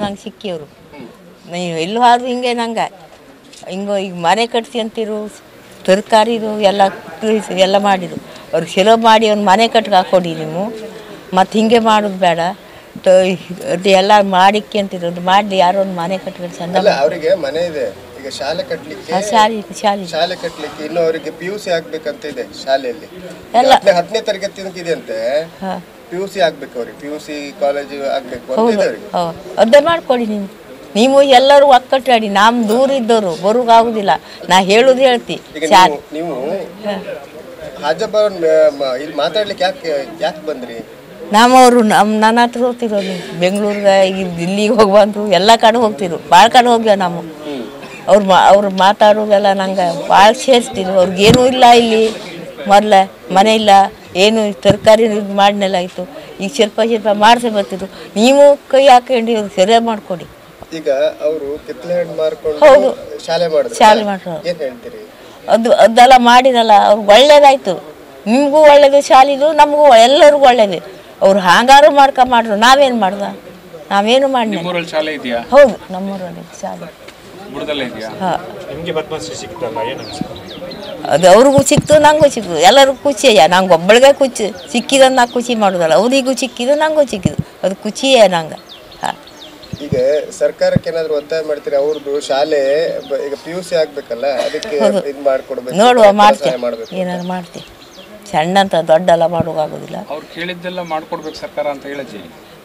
ನಂಗೆ ಸಿಕ್ಕಿವ್ರು ನೀವು ಎಲ್ಲೂ ಆದ್ರೂ ಹಿಂಗೆ ನಂಗೆ ಹಿಂಗೆ ಈಗ ಮನೆ ಕಟ್ಸಿ ಅಂತಿರು ತರಕಾರಿದು ಎಲ್ಲ ಕೃಷಿ ಎಲ್ಲ ಮಾಡಿರು ಅವ್ರಿಗೆ ಸುಲಭ ಮಾಡಿ ಒಂದು ಮನೆ ಕಟ್ಗೆ ಹಾಕೊಡಿ ನೀವು ಮತ್ತು ಹಿಂಗೆ ಮಾಡೋದು ಬೇಡ ತ- ಅದು ಎಲ್ಲ ಮಾಡಿಕ್ಕೆ ಅಂತಿರೋದು ಮಾಡಿ ಯಾರೋ ಒಂದು ಮನೆ ಕಟ್ಕೊಂಡು ಚಂದ ಅಲ್ಲ ಅವರಿಗೆ ಮನೆ ಇದೆ ಈಗ ಶಾಲೆ ಕಟ್ಲಿಕ್ಕೆ ಆ ಶಾಲೆ ಶಾಲೆ ಶಾಲೆ ಕಟ್ಲಿಕ್ಕೆ ಇನ್ನು ಅವರಿಗೆ ಪಿ ಯು ಸಿ ಆಗ್ಬೇಕಂತ ಇದೆ ಶಾಲೆಯಲ್ಲಿ ಎಲ್ಲ- ಹತ್ತನೇ ಹತ್ತನೇ ತರಗತಿ ಇದೆ ಅಂತೆ ಹಾಂ ಪಿ ಯು ಸಿ ಆಗ್ಬೇಕು ಅವ್ರಿಗೆ ಪಿ ಯು ಸಿ ಕಾಲೇಜ್ ಆಗ್ಬೇಕು ಅಂತ ಹೌದು ಇದೆ ಅವ್ರಿಗೆ ಹೌದು ಅದೇ ಮಾಡ್ಕೊಡಿ ನೀವು ನೀವು ಎಲ್ಲರೂ ಒಕ್ಕಟ್ಟಾಡಿ ನಮ್ಮ ದೂರ ಇದ್ದವರು ಬರೋಕ್ಕಾಗೋದಿಲ್ಲ ನಾ ಹೇಳೋದು ಹೇಳ್ತಿ ಈಗ ಶಾಲೆ ನೀವು ನೀವು ಹಾಜಬ್ಬ ಇಲ್ಲಿ ಮಾತಾಡ್ಲಿಕ್ಕೆ ಯಾಕೆ ಯಾಕೆ ಬಂದ್ರಿ ನಮ್ಮವರು ನಮ್ಮ ನನ್ನ ಹತ್ರ ಹೋಗ್ತಿರೋದು ಬೆಂಗಳೂರಿಗೆ ಈಗ ದಿಲ್ಲಿಗೆ ಹೋಗಿ ಬಂದರು ಎಲ್ಲ ಕಡೆ ಹೋಗ್ತಿರು ಭಾಳ ಕಡೆ ಹೋಗ್ಯಾವ ನಾವು ಅವ್ರು ಮಾ ಅವ್ರು ಮಾತಾಡೋದೆಲ್ಲ ನಂಗೆ ಭಾಳ ಸೇರಿಸ್ತಿದ್ರು ಅವ್ರಿಗೇನೂ ಇಲ್ಲ ಇಲ್ಲಿ ಮೊದಲ ಮನೆ ಇಲ್ಲ ಏನು ತರಕಾರಿ ಇದು ಮಾಡಿನೆಲ್ಲ ಆಯಿತು ಈಗ ಸ್ವಲ್ಪ ಸ್ವಲ್ಪ ಮಾಡ್ಸೇ ಬರ್ತಿದ್ರು ನೀವು ಕೈ ಹಾಕೊಂಡು ಇವ್ರಿಗೆ ಸರಿಯಾಗಿ ಮಾಡಿಕೊಡಿ ಈಗ ಅವರು ಕಿತ್ಲೆ ಹಣ್ಣು ಮಾರ್ಕೊಂಡು ಹೌದು. ಶಾಲೆ ಮಾಡಿದ್ರು ಶಾಲೆ ಮಾಡ್ರು. ಏನ್ ಹೇಳ್ತೀರಿ ಅದು ಅದೆಲ್ಲ ಮಾಡಿರಲ್ಲ ಅವ್ರಿಗೆ ಒಳ್ಳೇದಾಯ್ತು ನಿಮಗೂ ಒಳ್ಳೇದು ಶಾಲಿದು ನಮಗೂ ಎಲ್ಲರಿಗೂ ಒಳ್ಳೇದು ಅವ್ರು ಹಾಂಗಾರು ಮಾಡ್ಕ ಮಾಡ್ರು ನಾವೇನು ಮಾಡ್ದ ನಾವೇನು ಮಾಡಿ ನಿಮ್ಮೂರಲ್ಲಿ ಶಾಲೆ ಇದೆಯಾ ಹೌದು ನಮ್ಮೂರಲ್ಲಿ ಶಾಲೆ ಬುಡದಲ್ಲೇ ಇದೆಯಾ ಹಾಂ ನಿಮಗೆ ಪದ್ಮಶ್ರೀ ಸಿಕ್ತಲ್ಲ ಏನು ಅನಿಸ್ತು ಅದು ಅವ್ರಿಗೂ ಸಿಕ್ತು ನಂಗೂ ಸಿಕ್ತು ಎಲ್ಲರಿಗೂ ಖುಷಿಯ ನಂಗೆ ಒಬ್ಬಳಿಗೆ ಖುಷಿ ಸಿಕ್ಕಿದ ನಾ ಖುಷಿ ಮಾಡೋದಲ್ಲ ಅವರಿಗೂ ಸಿಕ್ಕಿದ್ದು ನಂಗೂ ಸಿಕ್ಕಿದ್ದು ಅದು ಖುಷಿಯೇ ನಂಗೆ ಹಾಂ ಈಗ ಸರ್ಕಾರಕ್ಕೆ ಏನಾದ್ರು ಒತ್ತಾಯ ಮಾಡ್ತೀರಿ ಅವ್ರದ್ದು ಶಾಲೆ ಬ- ಈಗ ಪಿ ಯು ಸಿ ಆಗ್ಬೇಕಲ್ಲ ಅದಕ್ಕೆ ಇದು ಮಾಡ್ಕೊಡ್ಬೇಕು ನೋಡುವ ಸಹಾಯ ಮಾಡ್ತೆ ಮಾಡ್ಬೇಕು ಏನಾದ್ರು ಮಾಡ್ತೆ ಸಣ್ಣ ಅಂತ ದೊಡ್ಡೆಲ್ಲ ಮಾಡೋಕ್ಕಾಗೋದಿಲ್ಲ ಅವ್ರು ಕೇಳಿದ್ದೆಲ್ಲ ಮಾಡ್ಕೊಡ್ಬೇಕು ಸರ್ಕಾರ ಅಂತ ಹೇಳಜ್ಜಿ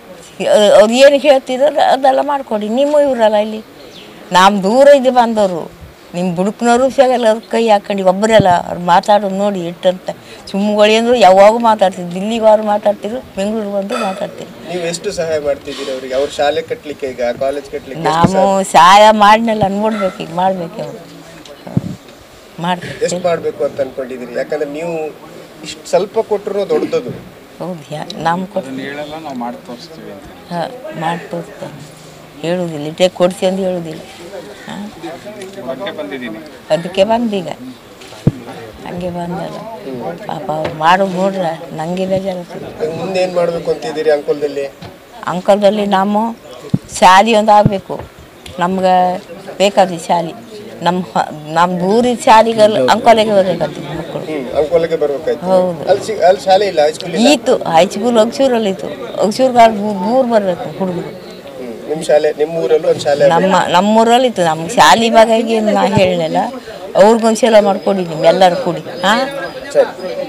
ಅವ್ರು ಏನು ಹೇಳ್ತಿದ್ರು ಅದೆಲ್ಲ ಮಾಡಿಕೊಡಿ ನಿಮ್ಮ ಇವ್ರಲ್ಲ ಇಲ್ಲಿ ನಮ್ಮ ದೂರ ಇದು ಬಂದವರು ನಿಮ್ಮ ಬುಡುಕ್ನವರು ಸಿಗಲ್ಲ ಅವ್ರ ಕೈ ಹಾಕೊಂಡು ಒಬ್ಬರೆಲ್ಲ ಅವ್ರು ಮಾತಾಡೋದು ನೋಡಿ ಇಟ್ಟಂತ ಸುಮ್ಮಗಳು ಅಂದರು ಯಾವಾಗ ಮಾತಾಡ್ತಿದ್ರು ದಿಲ್ಲಿಗೆ ಅವ್ರು ಮಾತಾಡ್ತಿದ್ರು ಬೆಂಗಳೂರಿಗೆ ಬಂದು ಮಾತಾಡ್ತಿದ್ರು ನೀವು ಎಷ್ಟು ಸಹಾಯ ಮಾಡ್ತಿದ್ದೀರಿ ಅವ್ರಿಗೆ ಅವ್ರ ಶಾಲೆ ಕಟ್ಲಿಕ್ಕೆ ಈಗ ಕಾಲೇಜ್ ಕಟ್ಲಿಕ್ಕೆ ಎಷ್ಟು ನಾವು ಸಹಾಯ- ಸಹಾಯ ಮಾಡಿನೆಲ್ಲ ನೋಡ್ಬೇಕು ಈಗ ಮಾಡ್ಬೇಕು ಅವ್ರು ಮಾಡ್ಬೇಕು ಎಷ್ಟು ಮಾಡ್ಬೇಕು ಅಂತ ಅನ್ಕೊಂಡಿದ್ದೀರಿ ಯಾಕಂದ್ರೆ ನೀವು ಇಷ್ಟು ಸ್ವಲ್ಪ ಕೊಟ್ಟರು ದೊಡ್ಡದು ಹೌದು ಯಾ ನಮ್ಮ ಕೊಟ್ಟು ಅದನ್ನ ಹೇಳಲ್ಲ ನಾವು ಮಾಡಿ ತೋರಿಸ್ತೀವಿ ಅಂತ ಹಾಂ ಮಾಡಿ ತೋರಿಸ್ತಾನೆ ಹೇಳುವುದಿಲ್ಲ ಇಟ್ಟೆ ಕೊಡಿಸಿ ಅಂತ ಹೇಳುವುದಿಲ್ಲ ಹಾಂ ಕೊಡಕ್ಕೆ ಬಂದಿದ್ದೀನಿ ಅದಕ್ಕೆ ಬಂದೀಗ ಹಂಗೆ ಬಂದಲ್ಲ ಪಾಪ ಅವ್ರು ಮಾಡೋದು ನೋಡ್ರೆ ನನಗೆ ಬೇಜಾರಾಗ್ತದೆ ಈಗ ಮುಂದೆ ಏನ್ ಮಾಡ್ಬೇಕು ಅಂತಿದ್ದೀರಿ ಅಂಕೋಲದಲ್ಲಿ ಅಂಕಲ್ದಲ್ಲಿ ನಮ್ಮ ಶಾಲೆ ಒಂದು ಆಗಬೇಕು ನಮ್ಗೆ ಬೇಕಾದ ಶಾಲೆ ನಮ್ಮ ನಮ್ಮ ದೂರಿದ ಶಾಲೆಗೆಲ್ಲ ಅಂಕೋಲೆಗೆ ಬರಬೇಕಾಗ್ತದೆ ಮಕ್ಕಳು ಹ್ಮ್ ಅಂಕೋಲಕ್ಕೆ ಬರ್ಬೇಕಾಯ್ತು ಹೌದು. ಅಲ್ಲಿ ಸಿ- ಅಲ್ಲಿ ಶಾಲೆ ಇಲ್ಲ ಹೈಸ್ಕೂಲ್ ಇಲ್ಲ ಈತು ಹೈಸ್ಕೂಲ್ ಒಗ್ಸೂರಲ್ಲಿ ಇತ್ತು ಒಗ್ಸೂರ್ಗಾರ ದೂರ ಬರಬೇಕು ಹುಡುಗರು ಹ್ಮ್ ನಿಮ್ ಶಾಲೆ ನಿಮ್ಮ ಊರಲ್ಲೂ ಒಂದು ಶಾಲೆ ನಮ್ಮ ನಮ್ಮೂರಲ್ಲಿ ಇತ್ತು ನಮ್ಮ ಶಾಲೆ ಬಗ್ಗೆ ನಾ ಹೇಳಲಿಲ್ಲ ಅವ್ರಿಗೊಂದು ಸಲ ಮಾಡ್ಕೊಡಿ ನೀವು ಎಲ್ಲರೂ ಕೂಡಿ ಹಾಂ ಸರಿ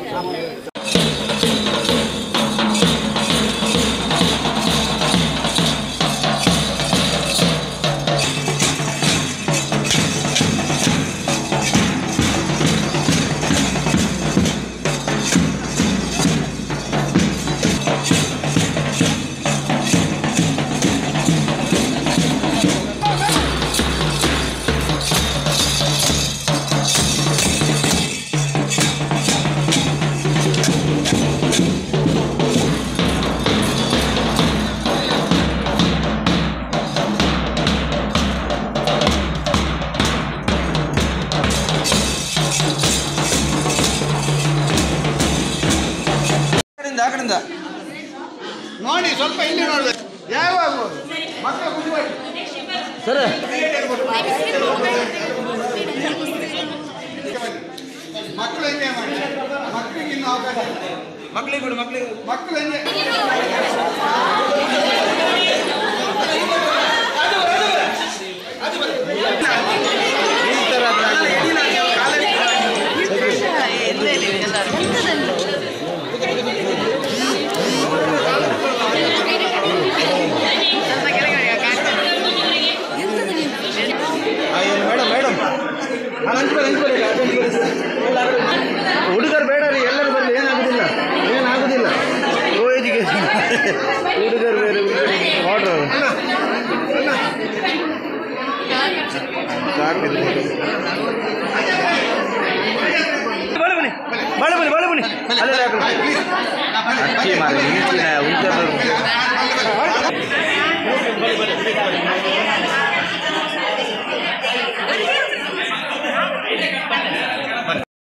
ಕಡೆಯಿಂದ ಆ ಕಡೆಯಿಂದ ನೋಡಿ ಸ್ವಲ್ಪ ಇಲ್ಲಿ ನೋಡ್ಬೇಕು ಯಾವ ಆಗ್ಬೋದು ಮಕ್ಕಳು ಖುಷಿವಾಗಿ ಸರ್ ಮಕ್ಕಳು ಎಂಜಾಯ್ ಮಾಡಿ ಮಕ್ಕಳಿಗೆ ಇನ್ನು ಅವಕಾಶ ಮಕ್ಕಳಿಗೆ ಕೊಡು ಮಕ್ಕಳಿಗೆ ಮಕ್ಕಳು ಎಂಜಾಯ್ ಮೇಡಮ್ ಮೇಡಮ್ ಹುಡುಗರು ಬೇಡ ರೀ ಎಲ್ಲರೂ ಬರಲಿ ಏನಾಗುದಿಲ್ಲ ಏನಾಗುದಿಲ್ಲ ಗೋ ಎಜುಕೇಶನ್ ಹುಡುಗರು ಬೇರೆ ಆರ್ಡ್ರ್ ಬಾಳೆ ಬನ್ನಿ ಬಾಳೆ ಬನ್ನಿ ಬಾಳೆ ಬನ್ನಿ ಅಲ್ಲೇ ಅಕ್ಕಿ ಮಾರಿ ಉಂಟಲ್ಲ